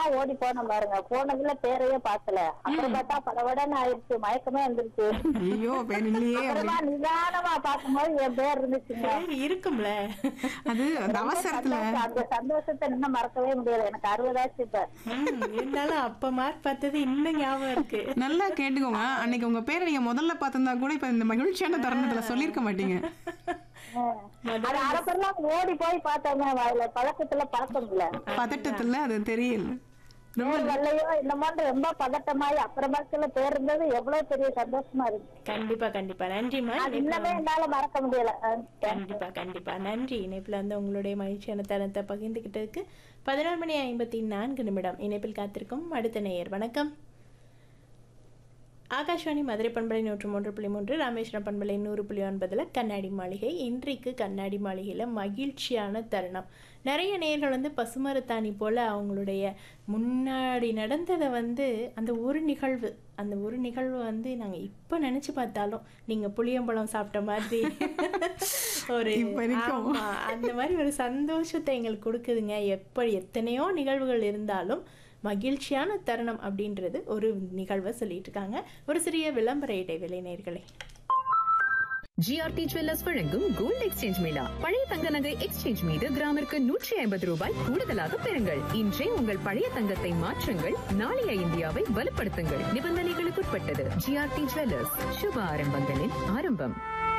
தான் ஓடி போனோம் பாருங்க போனதுல பேரையே பார்க்கல அப்புறம் பார்த்தா படபடன்னு ஆயிடுச்சு மயக்கமே வந்துருச்சு ஐயோ பேர் இல்லையே அப்படி அப்புறமா நிதானமா பார்க்கும்போது என் பேர் இருந்துச்சுங்க சரி, இருக்கும்ல அது அந்த அவசரத்துல சந்தோஷம். அந்த சந்தோஷத்தை இன்னும் மறக்கவே முடியாது எனக்கு அறுபதாச்சு இப்ப ம், இருந்தாலும் அப்ப மார்க் பார்த்தது இன்னும் ஞாபகம் இருக்கு நல்லா கேட்டுக்கோங்க அன்னைக்கு உங்க பேரை நீங்க முதல்ல பார்த்திருந்தா கூட இப்ப இந்த மகிழ்ச்சியான தருணத்துல சொல்லியிருக்க மாட்டீங்க அது அரசெல்லாம் ஓடி போய் பார்த்தோமே அதுல பழக்கத்துல பழக்கம் இல்ல பதட்டத்துல அது தெரியல ரொம்ப பேர் வரலையோ என்னமோன்னு ரொம்ப பதட்டமாயி அப்புறமாக்கல பேர் இருந்தது எவ்வளவு பெரிய சந்தோஷமா இருக்கு கண்டிப்பா கண்டிப்பா நன்றிம்மா அது இணைப்புல இன்னமே என்னால மறக்க முடியல அஹ் கண்டிப்பா கண்டிப்பா நன்றி இணைப்புல வந்து உங்களுடைய மகிழ்ச்சியான தருணத்தை பகிர்ந்துகிட்டதுக்கு பதினோரு மணி ஐம்பத்தி நான்கு நிமிடம் இணைப்பில் காத்திருக்கும் அடுத்த நேயர் வணக்கம் ஆகாஷ்வாணி மதுரை பண்பலை நூற்று மூன்று புள்ளி மூன்று ராமேஸ்வரம் பண்பலை நூறு புள்ளி ஒன்பதுல கண்ணாடி மாளிகை இன்றைக்கு கண்ணாடி மாளிகையில மகிழ்ச்சியான தருணம் நிறைய நேர்கள் வந்து பசுமரத்தாணி போல அவங்களுடைய முன்னாடி நடந்ததை வந்து அந்த ஒரு நிகழ்வு அந்த ஒரு நிகழ்வு வந்து நாங்க இப்ப நினைச்சு பார்த்தாலும் நீங்க புளியம்பழம் சாப்பிட்ட மாதிரி ஒரு இப்ப வரைக்கும். ஆமா, அந்த மாதிரி ஒரு சந்தோஷத்தை எங்களுக்கு கொடுக்குதுங்க எப்படி எத்தனையோ நிகழ்வுகள் இருந்தாலும் மகிழ்ச்சியான தருணம் அப்படின்றது ஒரு நிகழ்வை சொல்லிட்டு இருக்காங்க ஒரு சிறிய விளம்பர இடைவேளை நேர்களே ஜிஆர்டி ஜுவல்லர்ஸ் வழங்கும் கோல்ட் எக்ஸ்சேஞ்ச் மேளா பழைய தங்க நகை எக்ஸ்சேஞ்ச் மீது கிராமிற்கு நூற்றி ஐம்பது ரூபாய் கூடுதலாக பெறுங்கள் இன்றே உங்கள் பழைய தங்கத்தை மாற்றுங்கள் நாளைய இந்தியாவை வலுப்படுத்துங்கள் நிபந்தனைகளுக்குட்பட்டது ஜிஆர்டி ஜுவல்லர்ஸ் சுப ஆரம்பங்களின் ஆரம்பம்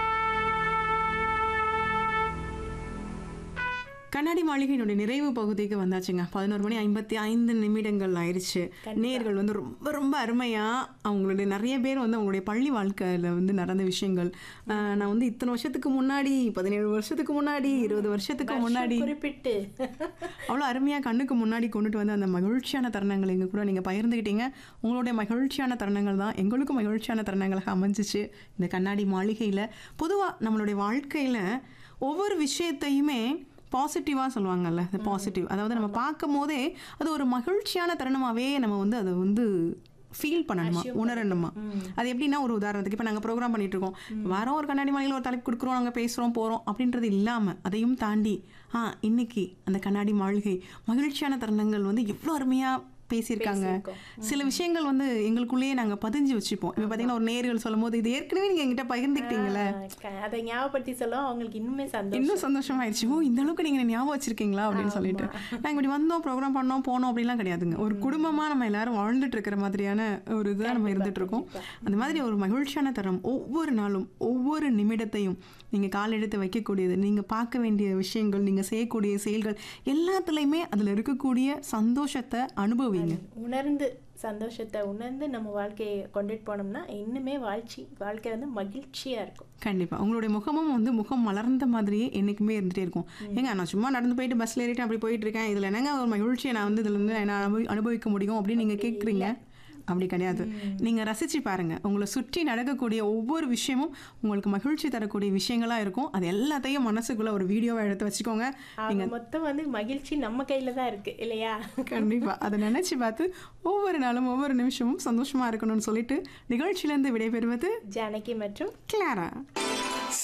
கண்ணாடி மாளிகையினுடைய நிறைவு பகுதிக்கு வந்தாச்சுங்க பதினோரு மணி ஐம்பத்தி ஐந்து நிமிடங்கள் ஆயிடுச்சு நேர்கள் வந்து ரொம்ப ரொம்ப அருமையா அவங்களுடைய நிறைய பேர் வந்து அவங்களுடைய பள்ளி வாழ்க்கையில வந்து நடந்த விஷயங்கள் ஆஹ் நான் வந்து இத்தனை வருஷத்துக்கு முன்னாடி பதினேழு வருஷத்துக்கு முன்னாடி இருபது வருஷத்துக்கு முன்னாடி குறிப்பிட்டு அவ்வளோ அருமையாக கண்ணுக்கு முன்னாடி கொண்டுட்டு வந்து அந்த மகிழ்ச்சியான தருணங்கள் எங்கள் கூட நீங்கள் பகிர்ந்துக்கிட்டீங்க உங்களுடைய மகிழ்ச்சியான தருணங்கள் தான் எங்களுக்கும் மகிழ்ச்சியான தருணங்களாக அமைஞ்சிச்சு இந்த கண்ணாடி மாளிகையில் பொதுவாக நம்மளுடைய வாழ்க்கையில் ஒவ்வொரு விஷயத்தையுமே பாசிட்டிவாக சொல்லுவாங்கல்ல இந்த பாசிட்டிவ் அதாவது நம்ம பார்க்கும் போதே அது ஒரு மகிழ்ச்சியான தருணமாகவே நம்ம வந்து அதை வந்து ஃபீல் பண்ணணுமா உணரணுமா அது எப்படின்னா ஒரு உதாரணத்துக்கு இப்போ நாங்கள் ப்ரோக்ராம் பண்ணிட்டு இருக்கோம் வாரம் ஒரு கண்ணாடி மாளிகையில் ஒரு தலைப்பு கொடுக்குறோம் நாங்கள் பேசுகிறோம் போகிறோம் அப்படின்றது இல்லாமல் அதையும் தாண்டி ஆ இன்னைக்கு அந்த கண்ணாடி மாளிகை மகிழ்ச்சியான தருணங்கள் வந்து எவ்வளோ அருமையாக பேசியிருக்காங்க சில விஷயங்கள் வந்து எங்களுக்குள்ளேயே நாங்கள் பதிஞ்சு வச்சுப்போம் இப்போ பார்த்தீங்கன்னா ஒரு நேர்கள் சொல்லும் போது இது ஏற்கனவே நீங்கள் எங்கிட்ட பகிர்ந்துக்கிட்டீங்களே ஆஹ் க- அதை ஞாபகப்படுத்தி சொல்ல அவங்களுக்கு இன்னுமே சந்தோஷம் இன்னும் சந்தோஷமாயிருச்சு ஓ இந்த அளவுக்கு நீங்க என்னை ஞாபகம் வச்சிருக்கீங்களா அப்படின்னு சொல்லிட்டு நாங்க இப்படி வந்தோம் ப்ரோக்ராம் பண்ணோம் போனோம் அப்படிலாம் கிடையாதுங்க ஒரு குடும்பமா நம்ம எல்லாரும் வாழ்ந்துட்டு இருக்கிற மாதிரியான ஒரு இதாக நம்ம இருந்துட்டு இருக்கோம் அந்த மாதிரி ஒரு மகிழ்ச்சியான தரம் ஒவ்வொரு நாளும் ஒவ்வொரு நிமிடத்தையும் நீங்க கால் எடுத்து வைக்கக்கூடியது நீங்க பார்க்க வேண்டிய விஷயங்கள் நீங்க செய்யக்கூடிய செயல்கள் எல்லாத்துலயுமே அதுல இருக்கக்கூடிய சந்தோஷத்தை அனுபவிங்க உணர்ந்து சந்தோஷத்தை உணர்ந்து நம்ம வாழ்க்கையை கொண்டுட்டு போனோம்னா இன்னுமே வாழ்ச்சி வாழ்க்கை வந்து மகிழ்ச்சியா இருக்கும் கண்டிப்பா உங்களுடைய முகமும் வந்து முகம் மலர்ந்த மாதிரியே என்னைக்குமே இருந்துட்டே இருக்கும் ஏங்க நான் சும்மா நடந்து போயிட்டு பஸ்ல ஏறிட்டு அப்படி போயிட்டு இருக்கேன் இதுல என்னங்க ஒரு மகிழ்ச்சியை நான் வந்து இதுல இருந்து நான் அனுபவி- அனுபவிக்க முடியும் அப்படின்னு நீங்க கேக்குறீங்க அப்படி கிடையாது நீங்க ரசிச்சு பாருங்க உங்களை சுற்றி நடக்கக்கூடிய ஒவ்வொரு விஷயமும் உங்களுக்கு மகிழ்ச்சி தரக்கூடிய விஷயங்களா இருக்கும் அது எல்லாத்தையும் மனசுக்குள்ள ஒரு வீடியோவை எடுத்து வச்சுக்கோங்க ஆக மொத்தம் வந்து மகிழ்ச்சி நம்ம கையில தான் இருக்கு இல்லையா கண்டிப்பா அதை நினைச்சு பார்த்து ஒவ்வொரு நாளும் ஒவ்வொரு நிமிஷமும் சந்தோஷமா இருக்கணும்னு சொல்லிட்டு நிகழ்ச்சியிலேருந்து விடைபெறுவது ஜானகி மற்றும் கிளாரா